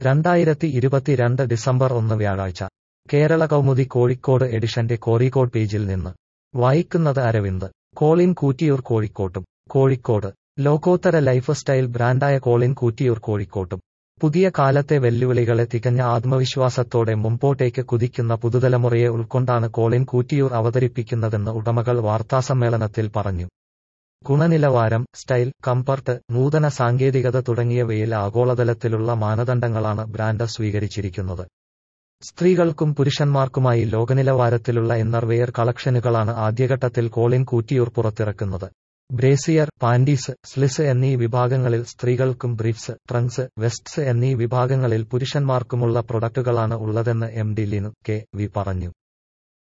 രണ്ടായിരത്തി ഇരുപത്തിരണ്ട് ഡിസംബർ ഒന്ന് വ്യാഴാഴ്ച കേരള കൗമുദി കോഴിക്കോട് എഡിഷന്റെ കോറിക്കോട് പേജിൽ നിന്ന് വായിക്കുന്നത് അരവിന്ദ് കോളിൻ കൂറ്റിയൂർ കോഴിക്കോട്ടും കോഴിക്കോട് ലോകോത്തര ലൈഫ് സ്റ്റൈൽ ബ്രാൻഡായ കോളിൻ കൂറ്റിയൂർ കോഴിക്കോട്ടും പുതിയ കാലത്തെ വെല്ലുവിളികളെ തികഞ്ഞ ആത്മവിശ്വാസത്തോടെ മുമ്പോട്ടേക്ക് കുതിക്കുന്ന പുതുതലമുറയെ ഉൾക്കൊണ്ടാണ് കോളിൻ കൂറ്റിയൂർ അവതരിപ്പിക്കുന്നതെന്ന് ഉടമകൾ വാർത്താസമ്മേളനത്തിൽ പറഞ്ഞു ഗുണനിലവാരം സ്റ്റൈൽ കംഫർട്ട് നൂതന സാങ്കേതികത തുടങ്ങിയവയിൽ ആഗോളതലത്തിലുള്ള മാനദണ്ഡങ്ങളാണ് ബ്രാൻഡ് സ്വീകരിച്ചിരിക്കുന്നത് സ്ത്രീകൾക്കും പുരുഷന്മാർക്കുമായി ലോകനിലവാരത്തിലുള്ള ഇന്നർവെയർ കളക്ഷനുകളാണ് ആദ്യഘട്ടത്തിൽ കോളിൻ കൂറ്റിയൂർ പുറത്തിറക്കുന്നത് ബ്രേസിയർ പാൻഡീസ് സ്ലിസ് എന്നീ വിഭാഗങ്ങളിൽ സ്ത്രീകൾക്കും ബ്രീഫ്സ് ട്രങ്ക്സ് വെസ്റ്റ്സ് എന്നീ വിഭാഗങ്ങളിൽ പുരുഷന്മാർക്കുമുള്ള പ്രൊഡക്റ്റുകളാണ് ഉള്ളതെന്ന് M D Linu K V പറഞ്ഞു